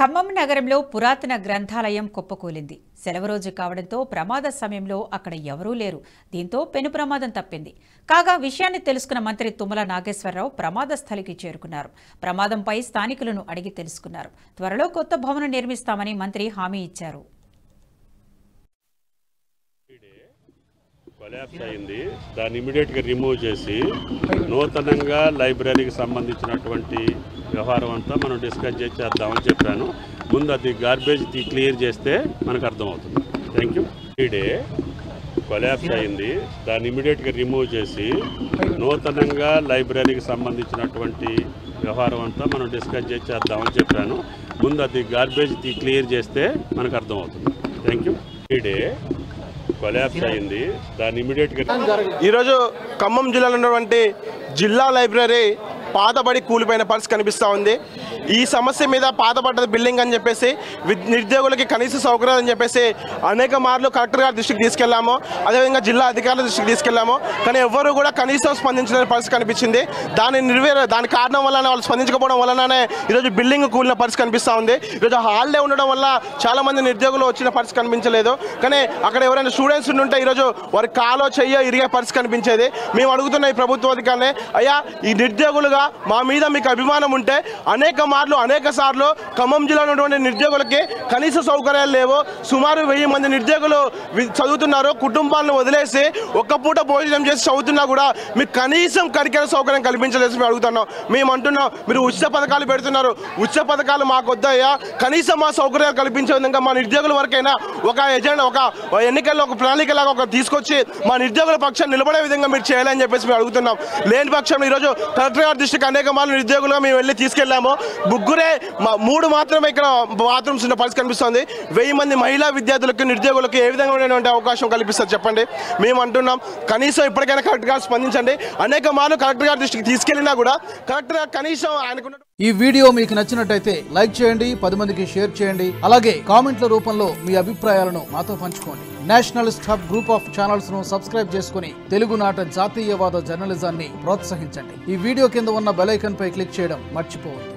ఖమ్మం నగరంలో పురాతన గ్రంథాలయం కుప్పకూలింది సెలవు రోజు కావడంతో ప్రమాద సమయంలో అక్కడ ఎవరూ లేరు దీంతో పెను ప్రమాదం తప్పింది కాగా విషయాన్ని తెలుసుకున్న మంత్రి తుమ్మల నాగేశ్వరరావు ప్రమాద స్థలికి చేరుకున్నారు ప్రమాదంపై స్థానికులను అడిగి తెలుసుకున్నారు త్వరలో కొత్త భవనం నిర్మిస్తామని మంత్రి హామీ ఇచ్చారు కొలాప్స్ అయింది దాన్ని ఇమీడియట్గా రిమూవ్ చేసి నూతనంగా లైబ్రరీకి సంబంధించినటువంటి వ్యవహారం అంతా మనం డిస్కస్ చేసి చేద్దామని చెప్పాను ముందు అది గార్బేజ్ క్లియర్ చేస్తే మనకు అర్థమవుతుంది థ్యాంక్ యూ డే కొలాప్స్ అయింది దాన్ని ఇమీడియట్గా రిమూవ్ చేసి నూతనంగా లైబ్రరీకి సంబంధించినటువంటి వ్యవహారం అంతా మనం డిస్కస్ చేసి చేద్దామని చెప్పాను ముందు అది గార్బేజ్ క్లియర్ చేస్తే మనకు అర్థమవుతుంది థ్యాంక్ యూ డే కొలాప్స్ అయింది దాన్ని ఇమీడియట్గా ఈరోజు ఖమ్మం జిల్లాలో ఉన్నటువంటి జిల్లా లైబ్రరీ పాతబడి కూలిపోయిన పరిస్థితి కనిపిస్తూ ఉంది ఈ సమస్య మీద పాతబడ్డ బిల్డింగ్ అని చెప్పేసి విద్- నిరుద్యోగులకి కనీస సౌకర్యాలు అని చెప్పేసి అనేక మార్లు కలెక్టర్ గారి దృష్టికి తీసుకెళ్లాము అదేవిధంగా జిల్లా అధికారుల దృష్టికి తీసుకెళ్లాము కానీ ఎవ్వరూ కూడా కనీసం స్పందించిన పరిస్థితి కనిపించింది దాని నిర్వేర దాని కారణం వలన వాళ్ళు స్పందించకపోవడం వలననే ఈరోజు బిల్డింగ్ కూలిన పరిస్థితి కనిపిస్తూ ఉంది ఈరోజు హాలిడే ఉండడం వల్ల చాలా మంది నిరుద్యోగులు వచ్చిన పరిస్థితి కనిపించలేదు కానీ అక్కడ ఎవరైనా స్టూడెంట్స్ ఉంటే ఈరోజు వారి కాలో చెయ్యో ఇరిగే పరిస్థితి కనిపించేది మేము అడుగుతున్న ఈ ప్రభుత్వ అధికారులే అయ్యా ఈ నిరుద్యోగులుగా మా మీద మీకు అభిమానం ఉంటే అనేక మార్లు అనేక సార్లు ఖమ్మం జిల్లాలో ఉన్నటువంటి నిరుద్యోగులకి కనీస సౌకర్యాలు లేవు సుమారు వెయ్యి మంది నిరుద్యోగులు వి- చదువుతున్నారు కుటుంబాలను వదిలేసి ఒక్క పూట భోజనం చేసి చదువుతున్నా కూడా మీకు కనీసం కరికర సౌకర్యం కల్పించలేదు మేము అడుగుతున్నాం మేము అంటున్నాం మీరు ఉచిత పథకాలు పెడుతున్నారు ఉచిత పథకాలు మాకు వద్దయ్యా కనీసం మా సౌకర్యాలు కల్పించే విధంగా మా నిరుద్యోగుల వరకైనా ఒక ఎజెండా ఒక ఎన్నికల్లో ఒక ప్రణాళికలాగా ఒక తీసుకొచ్చి మా నిరుద్యోగుల పక్షాన్ని నిలబడే విధంగా మీరు చేయాలని చెప్పేసి మేము అడుగుతున్నాం లేని పక్షంలో ఈరోజు కలెక్టర్ గారి దృష్టికి అనేక మార్లు నిరుద్యోగులుగా మేము వెళ్ళి తీసుకెళ్ళాము ముగ్గురే మా- మూడు మాత్రమే ఇక్కడ బాత్రూమ్స్ ఉన్న పరిస్థితి కనిపిస్తుంది వెయ్యి మంది మహిళా విద్యార్థులకు నిరుద్యోగులకు ఏ విధంగా ఉండేటువంటి అవకాశం కల్పిస్తారు చెప్పండి మేము అంటున్నాం కనీసం ఇప్పటికైనా కలెక్టర్ గారు స్పందించండి అనేక మార్లు కలెక్టర్ గారి దృష్టికి తీసుకెళ్ళినా కూడా కలెక్టర్ గారు కనీసం ఆయనకున్న ఈ వీడియో మీకు నచ్చినట్టయితే లైక్ చేయండి పది మందికి షేర్ చేయండి అలాగే కామెంట్ల రూపంలో మీ అభిప్రాయాలను మాతో పంచుకోండి nationalist hub group of channels ను సబ్స్క్రైబ్ చేసుకుని తెలుగునాట జాతీయవాద జర్నలిజాన్ని ప్రోత్సహించండి ఈ వీడియో కింద ఉన్న బెల్ ఐకాన్ పై క్లిక్ చేయడం మర్చిపోవద్దు